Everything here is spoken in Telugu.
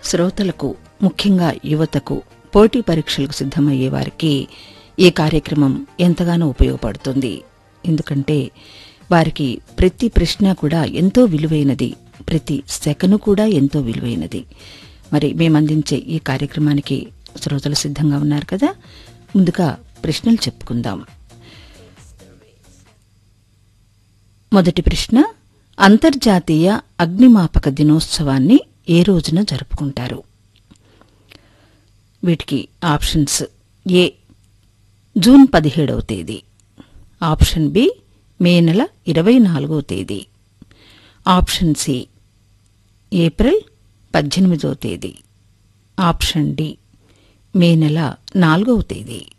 శ్రోతలకు ముఖ్యంగా యువతకు పోటీ పరీక్షలకు సిద్ధమయ్యే వారికి ఈ కార్యక్రమం ఎంతగానో ఉపయోగపడుతుంది ఎందుకంటే వారికి ప్రతి ప్రశ్న కూడా ఎంతో విలువైనది ప్రతి సెకను కూడా ఎంతో విలువైనది మరి మేమందించే ఈ కార్యక్రమానికి శ్రోతలు సిద్ధంగా ఉన్నారు కదా ముందుగా ప్రశ్నలు చెప్పుకుందాం మొదటి ప్రశ్న అంతర్జాతీయ అగ్నిమాపక దినోత్సవాన్ని ఏ రోజున జరుపుకుంటారు వీటికి ఆప్షన్స్ ఏ జూన్ పదిహేడవ తేదీ ఆప్షన్ బి మే నెల ఇరవై నాలుగవ తేదీ ఆప్షన్ సి ఏప్రిల్ పద్దెనిమిదవ తేదీ ఆప్షన్ డి మే నెల నాలుగవ తేదీ